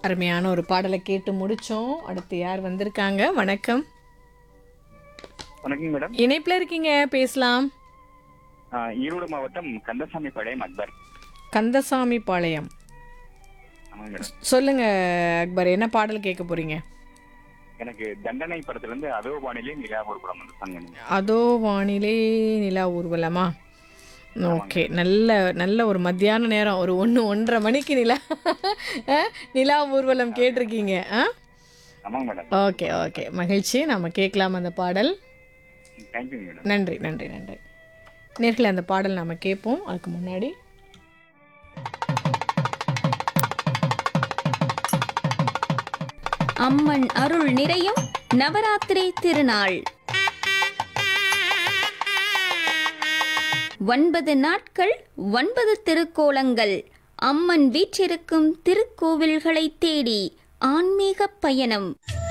அருமையான ஒரு பாடலை கேட்டு முடிச்சோம் அடுத்து யார் வந்திருக்காங்க வணக்கம் வணக்கம் மேடம் இணைப்பில் இருக்கீங்க பேசலாம் ஆஹ் ஈரோடு மாவட்டம் கந்தசாமி பாளையம் அக்பர் கந்தசாமி பாளையம் ஆமாங்க மேடம் சொல்லுங்க அக்பர் என்ன பாடல் கேட்க போறீங்க எனக்கு தண்டனை படத்துல இருந்து அதோ வானிலை நிலா ஒரு படம் வந்து சாங்க அதோ வானிலை நிலா ஊர்வலமா ஓகே நல்ல நல்ல ஒரு மத்தியான நேரம் ஒரு ஒன்று ஒன்றரை மணிக்கு நிலா அஹ், நிலா ஊர்வலம் கேட்டிருக்கீங்க ஆ ஆமாங்க மேடம் ஓகே ஓகே மகிழ்ச்சி நம்ம கேட்கலாம் அந்த பாடல் தேங்க்யூ மேடம் நன்றி நன்றி நன்றி நேர்களை அந்த பாடல் நாம கேட்போம் அதுக்கு முன்னாடி அம்மன் அருள் நிறையும் நவராத்திரி திருநாள் ஒன்பது நாட்கள் ஒன்பது திருக்கோலங்கள் அம்மன் வீற்றிருக்கும் திருக்கோவில்களை தேடி ஆன்மீக பயணம்